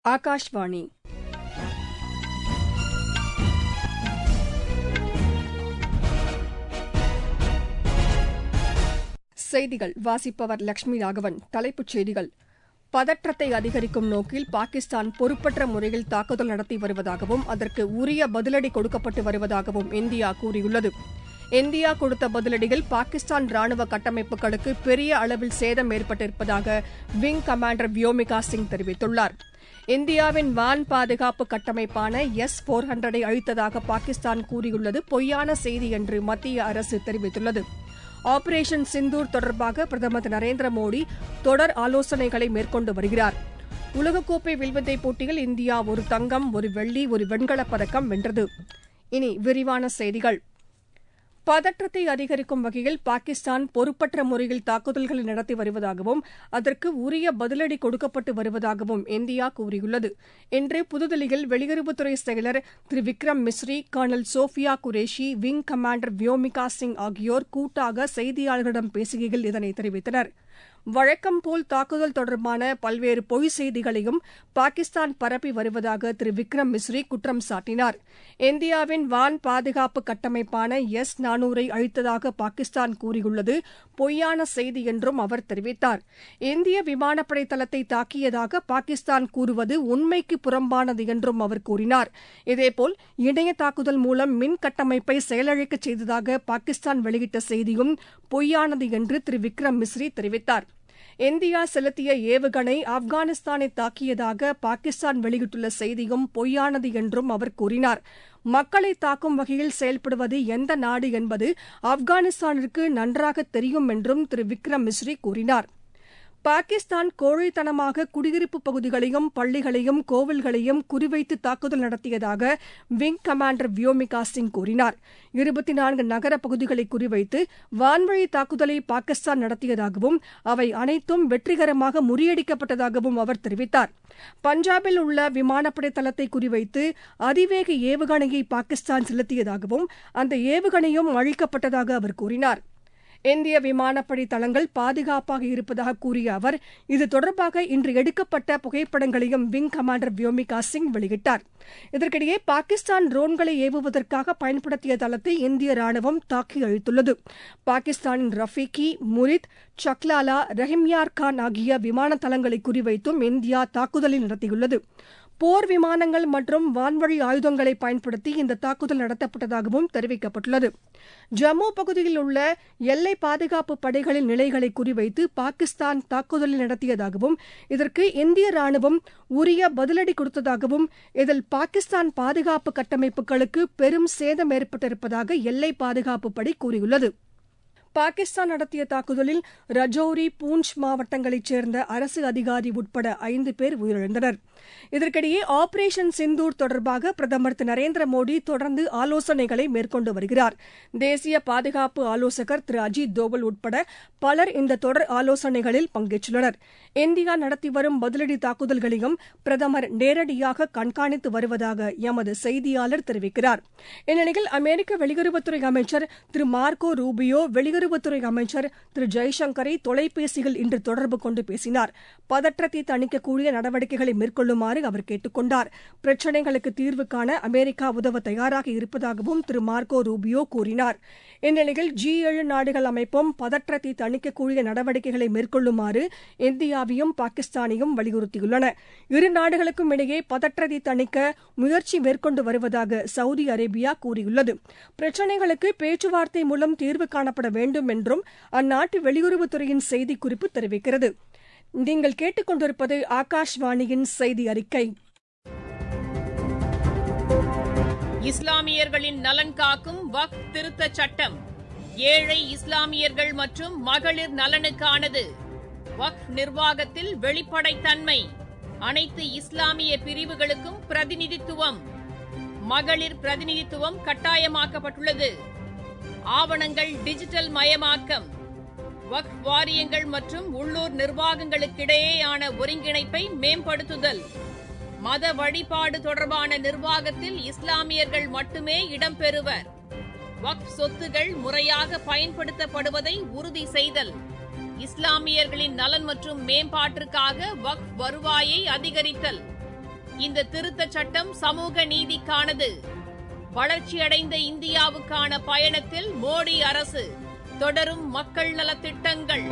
ஆகாஷ்வாணி செய்திகள் வாசிப்பவர் லட்சுமி ராகவன் தலைப்புச் செய்திகள் பதற்றத்தை அதிகரிக்கும் நோக்கில் பாகிஸ்தான் பொறுப்பற்ற முறையில் தாக்குதல் நடத்தி வருவதாகவும் அதற்கு உரிய பதிலடி கொடுக்கப்பட்டு வருவதாகவும் இந்தியா கூறியுள்ளது இந்தியா கொடுத்த பதிலடியில் பாகிஸ்தான் ராணுவ கட்டமைப்புகளுக்கு பெரிய அளவில் சேதம் ஏற்பட்டிருப்பதாக விங் கமாண்டர் வியோமிகா சிங் தெரிவித்துள்ளார் இந்தியாவின் வான் பாதுகாப்பு கட்டமைப்பான எஸ் போர் ஹண்ட்ரடை அழித்ததாக பாகிஸ்தான் கூறியுள்ளது பொய்யான செய்தி என்று மத்திய அரசு தெரிவித்துள்ளது ஆபரேஷன் சிந்தூர் தொடர்பாக பிரதமர் திரு நரேந்திர மோடி தொடர் ஆலோசனைகளை மேற்கொண்டு வருகிறார் உலகக்கோப்பை வில்வித்தை போட்டியில் இந்தியா ஒரு தங்கம் ஒரு வெள்ளி ஒரு வெண்கலப் பதக்கம் வென்றது இனி விரிவான செய்திகள் பதற்றத்தை அதிகரிக்கும் வகையில் பாகிஸ்தான் பொறுப்பற்ற முறையில் தாக்குதல்களை நடத்தி வருவதாகவும் அதற்கு உரிய பதிலடி கொடுக்கப்பட்டு வருவதாகவும் இந்தியா கூறியுள்ளது இன்று புதுதில்லியில் வெளியுறவுத்துறை செயலர் திரு Vikram Misri colonel Sofiya Qureshi wing commander Vyomika Singh ஆகியோர் கூட்டாக செய்தியாளர்களிடம் பேசுகையில் இதனை தெரிவித்தனர் வழக்கம்போல் தாக்குதல் தொடர்பான பல்வேறு பொய் செய்திகளையும் பாகிஸ்தான் பரப்பி வருவதாக திரு விக்ரம் மிஸ்ரி குற்றம் சாட்டினார் இந்தியாவின் வான் பாதுகாப்பு கட்டமைப்பான எஸ் நானூரை அழித்ததாக பாகிஸ்தான் கூறியுள்ளது பொய்யான செய்தி என்றும் அவர் தெரிவித்தார் இந்திய விமானப்படை தளத்தை தாக்கியதாக பாகிஸ்தான் கூறுவது உண்மைக்கு புறம்பானது என்றும் அவர் கூறினார் இதேபோல் இணைய தாக்குதல் மூலம் மின் கட்டமைப்பை செயலிழக்கச் செய்ததாக பாகிஸ்தான் வெளியிட்ட செய்தியும் பொய்யானது என்று திரு விக்ரம் மிஸ்ரி தெரிவித்தார் இந்தியா செலுத்திய ஏவுகணை ஆப்கானிஸ்தானை தாக்கியதாக பாகிஸ்தான் வெளியிட்டுள்ள செய்தியும் பொய்யானது என்றும் அவர் கூறினார் மக்களை தாக்கும் வகையில் செயல்படுவது எந்த நாடு என்பது ஆப்கானிஸ்தானிற்கு நன்றாக தெரியும் என்றும் திரு விக்ரம் மிஸ்ரி கூறினார் பாகிஸ்தான் கோழைத்தனமாக குடியிருப்பு பகுதிகளையும் பள்ளிகளையும் கோவில்களையும் குறிவைத்து தாக்குதல் நடத்தியதாக விங் கமாண்டர் வியோமிகா சிங் கூறினார் இருபத்தி நான்கு நகர பகுதிகளை குறிவைத்து வான்வழி தாக்குதலை பாகிஸ்தான் நடத்தியதாகவும் அவை அனைத்தும் வெற்றிகரமாக முறியடிக்கப்பட்டதாகவும் அவர் தெரிவித்தார் பஞ்சாபில் உள்ள விமானப்படை தளத்தை குறிவைத்து அதிவேக ஏவுகணையை பாகிஸ்தான் செலுத்தியதாகவும் அந்த ஏவுகணையும் அழிக்கப்பட்டதாக அவர் கூறினார் இந்திய விமானப்படை தளங்கள் பாதுகாப்பாக இருப்பதாக கூறிய அவர் இது தொடர்பாக இன்று எடுக்கப்பட்ட புகைப்படங்களையும் விங் கமாண்டர் வியோமிகா சிங் வெளியிட்டார் இதற்கிடையே பாகிஸ்தான் ட்ரோன்களை ஏவுவதற்காக பயன்படுத்திய தளத்தை இந்திய ராணுவம் தாக்கி அழித்துள்ளது பாகிஸ்தானின் ரஃபீகி முரித் சக்லாலா ரஹிம்யார் கான் ஆகிய விமான தளங்களை குறிவைத்தும் இந்தியா தாக்குதலை நடத்தியுள்ளது போர் விமானங்கள் மற்றும் வான்வழி ஆயுதங்களை பயன்படுத்தி இந்த தாக்குதல் நடத்தப்பட்டதாகவும் தெரிவிக்கப்பட்டுள்ளது ஜம்மு பகுதியில் உள்ள எல்லை பாதுகாப்பு படைகளின் நிலைகளை குறிவைத்து பாகிஸ்தான் தாக்குதலை நடத்தியதாகவும் இதற்கு இந்திய ராணுவம் உரிய பதிலடி கொடுத்ததாகவும் இதில் பாகிஸ்தான் பாதுகாப்பு கட்டமைப்புகளுக்கு பெரும் சேதம் ஏற்பட்டிருப்பதாக எல்லை பாதுகாப்பு படை கூறியுள்ளது பாகிஸ்தான் நடத்திய தாக்குதலில் ரஜோரி பூஞ்ச் மாவட்டங்களைச் சேர்ந்த அரசு அதிகாரி உட்பட ஐந்து பேர் உயிரிழந்தனர் இதற்கிடையே ஆபரேஷன் சிந்தூர் தொடர்பாக பிரதமர் திரு நரேந்திர மோடி தொடர்ந்து ஆலோசனைகளை மேற்கொண்டு வருகிறார் தேசிய பாதுகாப்பு ஆலோசகர் திரு அஜித் தோவல் உட்பட பலர் இந்த தொடர் ஆலோசனைகளில் பங்கேற்றுள்ளனர் இந்தியா நடத்தி வரும் பதிலடி தாக்குதல்களையும் பிரதமர் நேரடியாக கண்காணித்து வருவதாக எமது செய்தியாளர் தெரிவிக்கிறார் இந்நிலையில் அமெரிக்க வெளியுறவுத்துறை அமைச்சர் திரு மார்கோ ரூபியோ வெளியுறவுத்துறை அமைச்சர் திரு ஜெய்சங்கரை தொலைபேசியில் இன்று தொடர்பு கொண்டு பேசினார் பதற்றத்தை தணிக்கக்கூடிய நடவடிக்கைகளை மேற்கொள்ளுமாறு அவர் கேட்டுக் கொண்டார் பிரச்சினைகளுக்கு தீர்வு காண அமெரிக்கா உதவ தயாராக இருப்பதாகவும் திரு மார்கோ ரூபியோ கூறினார் இந்நிலையில் ஜி ஏழு நாடுகள் அமைப்பும் பதற்றத்தை தணிக்கக்கூடிய நடவடிக்கைகளை மேற்கொள்ளுமாறு இந்தியாவையும் பாகிஸ்தானையும் வலியுறுத்தியுள்ளன இரு நாடுகளுக்கும் இடையே பதற்றத்தை தணிக்க முயற்சி மேற்கொண்டு வருவதாக சவுதி அரேபியா கூறியுள்ளது பிரச்சினைகளுக்கு பேச்சுவார்த்தை மூலம் தீர்வு காணப்பட வேண்டும் என்றும் அந்நாட்டு வெளியுறவுத்துறையின் செய்திக்குறிப்பு தெரிவிக்கிறது நீங்கள் கேட்டுக்கொண்டிருப்பது ஆகாஷ்வாணியின் செய்தி அறிக்கை இஸ்லாமியர்களின் நலன் காக்கும் வக் திருத்த சட்டம் ஏழை இஸ்லாமியர்கள் மற்றும் மகளிர் நலனுக்கானது வக் நிர்வாகத்தில் வெளிப்படைத்தன்மை அனைத்து இஸ்லாமிய பிரிவுகளுக்கும் பிரதிநிதித்துவம் மகளிர் பிரதிநிதித்துவம் கட்டாயமாக்கப்பட்டுள்ளது ஆவணங்கள் டிஜிட்டல் மயமாக்கம் வக் வாரியங்கள் மற்றும் உள்ளூர் நிர்வாகங்களுக்கிடையேயான ஒருங்கிணைப்பை மேம்படுத்துதல் மத வழிபாடு தொடர்பான நிர்வாகத்தில் இஸ்லாமியர்கள் மட்டுமே இடம்பெறுவர் வக்ஃப் சொத்துகள் முறையாக பயன்படுத்தப்படுவதை உறுதி செய்தல் இஸ்லாமியர்களின் நலன் மற்றும் மேம்பாட்டிற்காக வக்ஃப் வருவாயை அதிகரித்தல் இந்த திருத்தச் சட்டம் சமூக நீதிக்கானது வளர்ச்சியடைந்த இந்தியாவுக்கான பயணத்தில் மோடி அரசு தொடரும் மக்கள் நலத்திட்டங்கள்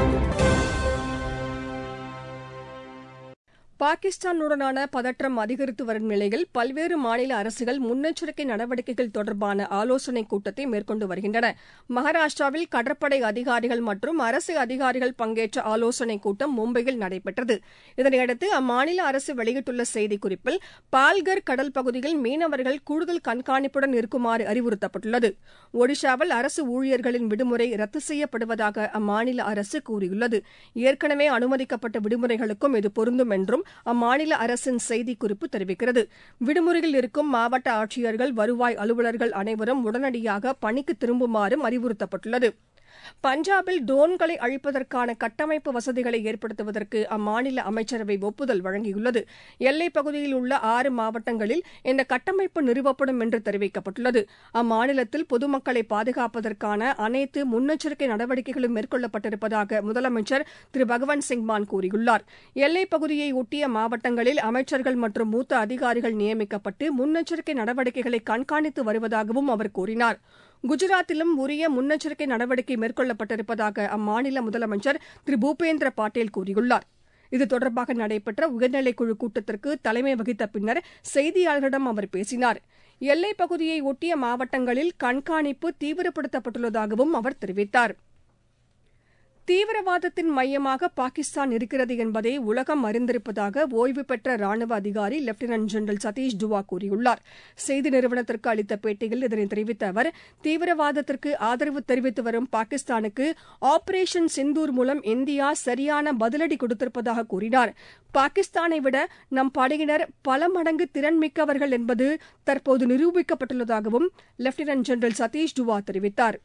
பாகிஸ்தானுடனான பதற்றம் அதிகரித்து வரும் நிலையில் பல்வேறு மாநில அரசுகள் முன்னெச்சரிக்கை நடவடிக்கைகள் தொடர்பான ஆலோசனைக் கூட்டத்தை மேற்கொண்டு வருகின்றன மகாராஷ்டிராவில் கடற்படை அதிகாரிகள் மற்றும் அரசு அதிகாரிகள் பங்கேற்ற ஆலோசனைக் கூட்டம் மும்பையில் நடைபெற்றது இதனையடுத்து அம்மாநில அரசு வெளியிட்டுள்ள செய்திக்குறிப்பில் பால்கர் கடல் பகுதியில் மீனவர்கள் கூடுதல் கண்காணிப்புடன் இருக்குமாறு அறிவுறுத்தப்பட்டுள்ளது ஒடிஷாவில் அரசு ஊழியர்களின் விடுமுறை ரத்து செய்யப்படுவதாக அம்மாநில அரசு கூறியுள்ளது ஏற்கனவே அனுமதிக்கப்பட்ட விடுமுறைகளுக்கும் இது பொருந்தும் என்றும் அம்மாநில அரசின் செய்திக்குறிப்பு தெரிவிக்கிறது விடுமுறையில் இருக்கும் மாவட்ட ஆட்சியர்கள் வருவாய் அலுவலர்கள் அனைவரும் உடனடியாக பணிக்கு திரும்புமாறும் அறிவுறுத்தப்பட்டுள்ளது பஞ்சாபில் ட்ரோன்களை அழிப்பதற்கான கட்டமைப்பு வசதிகளை ஏற்படுத்துவதற்கு அம்மாநில அமைச்சரவை ஒப்புதல் வழங்கியுள்ளது எல்லைப் பகுதியில் உள்ள ஆறு மாவட்டங்களில் இந்த கட்டமைப்பு நிறுவப்படும் என்று தெரிவிக்கப்பட்டுள்ளது அம்மாநிலத்தில் பொதுமக்களை பாதுகாப்பதற்கான அனைத்து முன்னெச்சரிக்கை நடவடிக்கைகளும் மேற்கொள்ளப்பட்டிருப்பதாக முதலமைச்சர் திரு பகவந்த் சிங் மான் கூறியுள்ளார் எல்லைப் பகுதியை ஒட்டிய மாவட்டங்களில் அமைச்சர்கள் மற்றும் மூத்த அதிகாரிகள் நியமிக்கப்பட்டு முன்னெச்சரிக்கை நடவடிக்கைகளை கண்காணித்து வருவதாகவும் அவர் கூறினார் குஜராத்திலும் உரிய முன்னெச்சரிக்கை நடவடிக்கை மேற்கொள்ளப்பட்டிருப்பதாக அம்மாநில முதலமைச்சர் திரு பூபேந்திர பாட்டீல் கூறியுள்ளார் இது தொடர்பாக நடைபெற்ற உயர்நிலைக்குழு கூட்டத்திற்கு தலைமை வகித்த பின்னர் செய்தியாளர்களிடம் அவர் பேசினார் எல்லைப் பகுதியை ஒட்டிய மாவட்டங்களில் கண்காணிப்பு தீவிரப்படுத்தப்பட்டுள்ளதாகவும் அவர் தெரிவித்தார் தீவிரவாதத்தின் மையமாக பாகிஸ்தான் இருக்கிறது என்பதை உலகம் அறிந்திருப்பதாக ஓய்வு பெற்ற ராணுவ அதிகாரி லெப்டினன்ட் ஜெனரல் சதீஷ் துவா கூறியுள்ளார் செய்தி நிறுவனத்திற்கு அளித்த பேட்டியில் இதனை தெரிவித்த அவர் தீவிரவாதத்திற்கு ஆதரவு தெரிவித்து வரும் பாகிஸ்தானுக்கு ஆபரேஷன் சிந்தூர் மூலம் இந்தியா சரியான பதிலடி கொடுத்திருப்பதாக கூறினார் பாகிஸ்தானை விட நம் படையினர் பல மடங்கு திறன்மிக்கவர்கள் என்பது தற்போது நிரூபிக்கப்பட்டுள்ளதாகவும் லெப்டினன்ட் ஜெனரல் சதீஷ் துவா தெரிவித்தாா்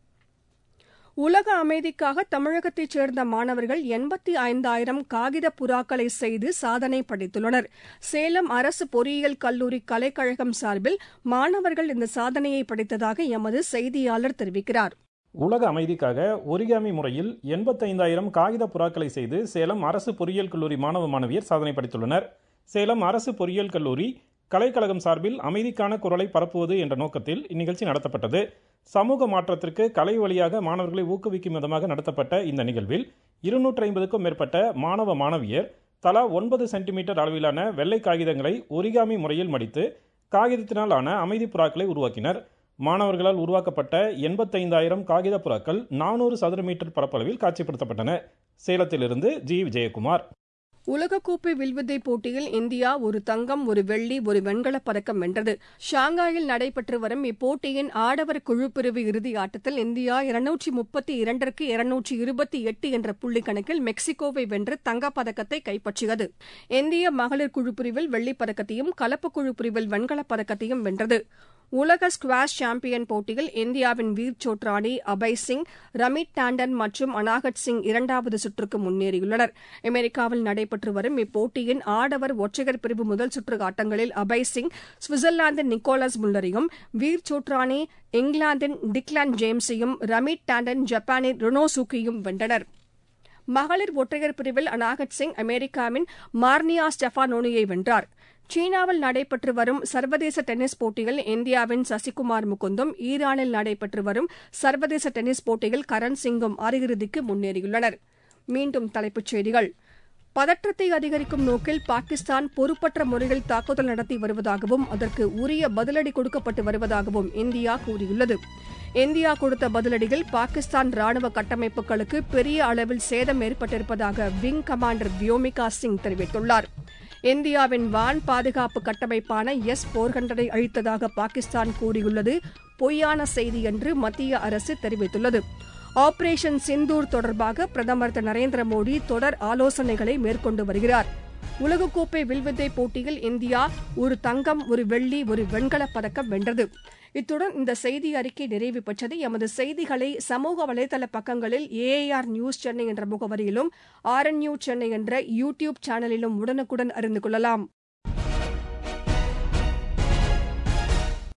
உலக அமைதிக்காக தமிழகத்தைச் சேர்ந்த மாணவர்கள் எண்பத்தி ஐந்தாயிரம் காகித புறாக்களை செய்து சாதனை படைத்துள்ளனர் சேலம் அரசு பொறியியல் கல்லூரி கலைக்கழகம் சார்பில் மாணவர்கள் இந்த சாதனையை படைத்ததாக எமது செய்தியாளர் தெரிவிக்கிறார் உலக அமைதிக்காக ஒரிகாமி முறையில் எண்பத்தைந்தாயிரம் காகித புறாக்களை செய்து சேலம் அரசு பொறியியல் கல்லூரி மாணவ மாணவியர் சாதனை படைத்துள்ளனர் சேலம் அரசு பொறியியல் கல்லூரி கலைக்கழகம் சார்பில் அமைதிக்கான குரலை பரப்புவது என்ற நோக்கத்தில் இந்நிகழ்ச்சி நடத்தப்பட்டது சமூக மாற்றத்திற்கு கலை வழியாக மாணவர்களை ஊக்குவிக்கும் விதமாக நடத்தப்பட்ட இந்த நிகழ்வில் இருநூற்றி ஐம்பதுக்கும் மேற்பட்ட மாணவ மாணவியர் தலா ஒன்பது சென்டிமீட்டர் அளவிலான வெள்ளை காகிதங்களை ஒரிகாமி முறையில் மடித்து காகிதத்தினால் ஆன அமைதி புறாக்களை உருவாக்கினர் மாணவர்களால் உருவாக்கப்பட்ட எண்பத்தைந்தாயிரம் காகித புறாக்கள் நானூறு சதுர மீட்டர் பரப்பளவில் காட்சிப்படுத்தப்பட்டன சேலத்திலிருந்து ஜி விஜயகுமார் உலகக்கோப்பை வில்வித்தை போட்டியில் இந்தியா ஒரு தங்கம் ஒரு வெள்ளி ஒரு வெண்கலப் பதக்கம் வென்றது ஷாங்காயில் நடைபெற்று வரும் இப்போட்டியின் ஆடவர் குழு பிரிவு இறுதி ஆட்டத்தில் இந்தியா இருநூற்றி முப்பத்தி இரண்டிற்கு இருநூற்றி இருபத்தி எட்டு என்ற புள்ளி கணக்கில் மெக்சிகோவை வென்று தங்கப்பதக்கத்தை கைப்பற்றியது இந்திய மகளிர் குழு பிரிவில் வெள்ளிப் பதக்கத்தையும் கலப்பு குழு பிரிவில் வெண்கலப் பதக்கத்தையும் வென்றது உலக ஸ்குவாஷ் சாம்பியன் போட்டியில் இந்தியாவின் வீர் சோட்ரானி அபய் சிங் ரமித் டாண்டன் மற்றும் அனாகட் சிங் இரண்டாவது சுற்றுக்கு முன்னேறியுள்ளனர் அமெரிக்காவில் நடைபெற்று வரும் இப்போட்டியின் ஆடவர் ஒற்றையர் பிரிவு முதல் சுற்று ஆட்டங்களில் அபய் சிங் சுவிட்சர்லாந்தின் நிக்கோலஸ் முல்லரையும் வீர் சோட்ரானி இங்கிலாந்தின் டிக்லான் ஜேம்ஸையும் ரமித் டாண்டன் ஜப்பானின் ருனோசுகியும் வென்றனர் மகளிர் ஒற்றையர் பிரிவில் அனாகட் சிங் அமெரிக்காவின் மார்னியா ஸ்டெஃபானோனியை வென்றார் சீனாவில் நடைபெற்று வரும் சர்வதேச டென்னிஸ் போட்டியில் இந்தியாவின் சசிகுமார் முகுந்தும் ஈரானில் நடைபெற்று வரும் சர்வதேச டென்னிஸ் போட்டியில் கரண் சிங்கும் அரையிறுதிக்கு முன்னேறியுள்ளனர் மீண்டும் தலைப்புச் செய்திகள் பதற்றத்தை அதிகரிக்கும் நோக்கில் பாகிஸ்தான் பொறுப்பற்ற முறையில் தாக்குதல் நடத்தி வருவதாகவும் அதற்கு உரிய பதிலடி கொடுக்கப்பட்டு வருவதாகவும் இந்தியா கூறியுள்ளது இந்தியா கொடுத்த பதிலடியில் பாகிஸ்தான் ராணுவ கட்டமைப்புகளுக்கு பெரிய அளவில் சேதம் ஏற்பட்டிருப்பதாக விங் கமாண்டர் வியோமிகா சிங் தெரிவித்துள்ளார் இந்தியாவின் வான் பாதுகாப்பு கட்டமைப்பான எஸ் போர் ஹண்ட்ரடை அழித்ததாக பாகிஸ்தான் கூறியுள்ளது பொய்யான செய்தி என்று மத்திய அரசு தெரிவித்துள்ளது ஆபரேஷன் சிந்தூர் தொடர்பாக பிரதமர் திரு நரேந்திர மோடி தொடர் ஆலோசனைகளை மேற்கொண்டு வருகிறார் உலகக்கோப்பை வில்வித்தை போட்டியில் இந்தியா ஒரு தங்கம் ஒரு வெள்ளி ஒரு வெண்கலப் பதக்கம் வென்றது இத்துடன் இந்த செய்தி அறிக்கை நிறைவு பெற்றது எமது செய்திகளை சமூக வலைதள பக்கங்களில் ஏஐஆர் நியூஸ் சென்னை என்ற முகவரியிலும் ஆர்என்யூ சென்னை என்ற யூ டியூப் சேனலிலும் உடனுக்குடன் அறிந்து கொள்ளலாம்